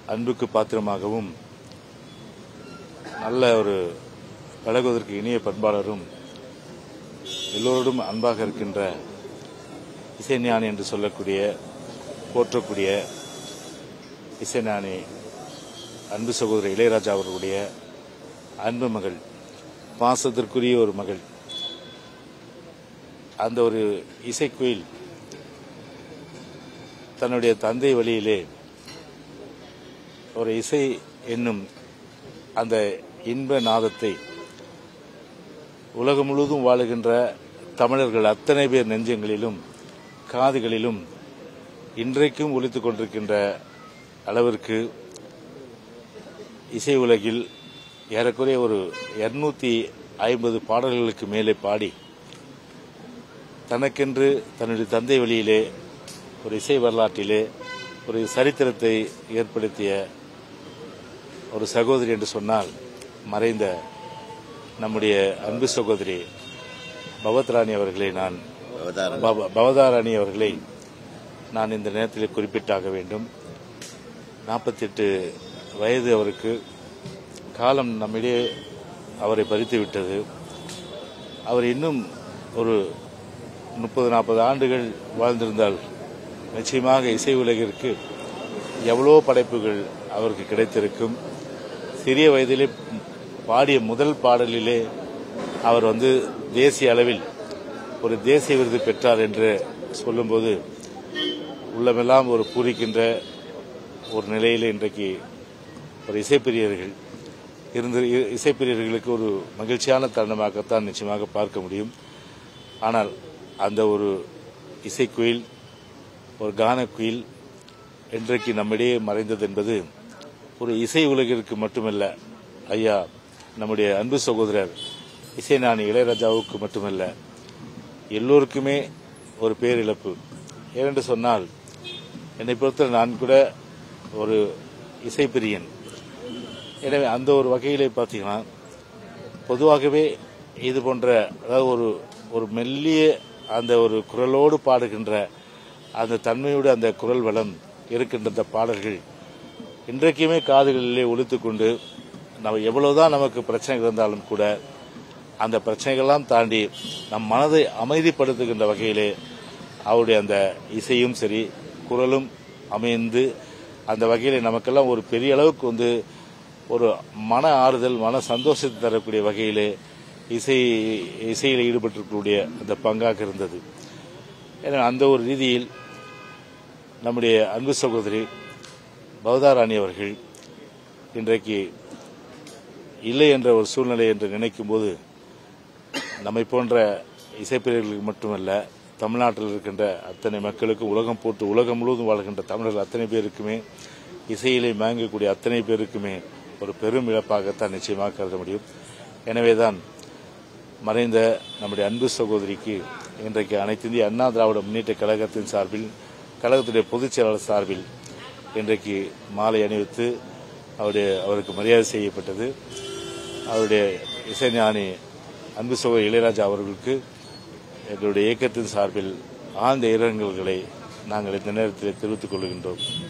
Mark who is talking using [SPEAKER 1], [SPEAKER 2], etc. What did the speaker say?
[SPEAKER 1] அன்புக்கு பாத்திரமாகவும் நல்ல ஒரு பழகுவதற்கு இனிய பண்பாளரும் எல்லோரோடும் அன்பாக இருக்கின்ற இசைஞானி என்று சொல்லக்கூடிய போற்றக்கூடிய இசைஞானி அன்பு சகோதரர் இளையராஜா அவர்களுடைய அன்பு மகள் பாசத்திற்குரிய ஒரு மகள் அந்த ஒரு இசைக்குயில் தன்னுடைய தந்தை வழியிலே ஒரு இசை என்னும் அந்த இன்ப நாதத்தை உலகம் முழுவதும் வாழுகின்ற தமிழர்கள் அத்தனை பேர் நெஞ்சங்களிலும் காதுகளிலும் இன்றைக்கும் ஒலித்துக் கொண்டிருக்கின்ற அளவிற்கு இசை உலகில் ஏறக்குறைய ஒரு இருநூத்தி ஐம்பது பாடல்களுக்கு மேலே பாடி தனக்கென்று தன்னுடைய தந்தை வழியிலே ஒரு இசை வரலாற்றிலே ஒரு சரித்திரத்தை ஏற்படுத்திய ஒரு சகோதரி என்று சொன்னால் மறைந்த நம்முடைய அன்பு சகோதரி பவத்ராணி அவர்களை நான்
[SPEAKER 2] அவதாரம்
[SPEAKER 1] பவ- பவதாராணி அவர்களை நான் இந்த நேரத்தில் குறிப்பிட்டாக வேண்டும் நாற்பத்தெட்டு வயது அவருக்கு காலம் நம்மிடையே அவரை பறித்து விட்டது அவர் இன்னும் ஒரு முப்பது நாற்பது ஆண்டுகள் வாழ்ந்திருந்தால் நிச்சயமாக இசை உலகிற்கு எவ்வளோ படைப்புகள் அவருக்கு கிடைத்திருக்கும் சிறிய வயதிலே பாடிய முதல் பாடலிலே அவர் வந்து தேசிய அளவில் ஒரு தேசிய விருது பெற்றார் என்று சொல்லும்போது உள்ளமெல்லாம் ஒரு பூரிக்கின்ற ஒரு நிலையில் இன்றைக்கு ஒரு இசைப்பிரியர்கள் இருந்து இ- இசைப்பிரியர்களுக்கு ஒரு மகிழ்ச்சியான தருணமாகத்தான் நிச்சயமாக பார்க்க முடியும் ஆனால் அந்த ஒரு இசைக்குயில் ஒரு கானக்குயில் இன்றைக்கு நம்மிடையே மறைந்தது என்பது ஒரு இசை உலகிற்கு மட்டுமல்ல ஐயா நம்முடைய அன்பு சகோதரர் இசைஞானி இளையராஜாவுக்கு மட்டுமல்ல எல்லோருக்குமே ஒரு பேரிழப்பு ஏனென்று சொன்னால் என்னை பொறுத்த நான் கூட ஒரு இசைப்பிரியன் எனவே அந்த ஒரு வகையிலே பார்த்தீங்கன்னா பொதுவாகவே இது போன்ற அதாவது ஒரு ஒரு மெல்லிய அந்த ஒரு குரலோடு பாடுகின்ற அந்த தன்மையோடு அந்த குரல் வளம் இருக்கின்ற அந்த பாடல்கள் இன்றைக்குமே காதுகளிலே ஒலித்துக் கொண்டு நம்ம எவ்வளவுதான் நமக்கு பிரச்சனைகள் இருந்தாலும் கூட அந்த பிரச்சனைகள்லாம் தாண்டி நம் மனதை அமைதிப்படுத்துகின்ற வகையிலே அவருடைய அந்த இசையும் சரி குரலும் அமைந்து அந்த வகையிலே நமக்கெல்லாம் ஒரு பெரிய அளவுக்கு வந்து ஒரு மன ஆறுதல் மன சந்தோஷத்தை தரக்கூடிய வகையிலே இசை இசையில் ஈடுபட்டிருக்கக்கூடிய அந்த பங்காக இருந்தது எனவே அந்த ஒரு ரீதியில் நம்முடைய அன்பு சகோதரி பவதாராணி அவர்கள் இன்றைக்கு இல்லை என்ற ஒரு சூழ்நிலை என்று நினைக்கும் போது நம்மை போன்ற இசைப்பிரியர்களுக்கு மட்டுமல்ல தமிழ்நாட்டில் இருக்கின்ற அத்தனை மக்களுக்கும் உலகம் போட்டு உலகம் முழுவதும் வாழ்கின்ற தமிழர்கள் அத்தனை பேருக்குமே இசையிலே மயங்கக்கூடிய அத்தனை பேருக்குமே ஒரு பெரும் இழப்பாகத்தான் நிச்சயமாக கருத முடியும் எனவேதான் மறைந்த நம்முடைய அன்பு சகோதரிக்கு இன்றைக்கு அனைத்து இந்திய அண்ணா திராவிட முன்னேற்ற கழகத்தின் சார்பில் கழகத்துடைய பொதுச் செயலாளர் சார்பில் இன்றைக்கு மாலை அணிவித்து அவருடைய அவருக்கு மரியாதை செய்யப்பட்டது அவருடைய இசைஞானி அன்பு சகோதரி இளையராஜா அவர்களுக்கு எங்களுடைய இயக்கத்தின் சார்பில் ஆழ்ந்த இரங்கல்களை நாங்கள் இந்த நேரத்தில் தெரிவித்துக் கொள்கின்றோம்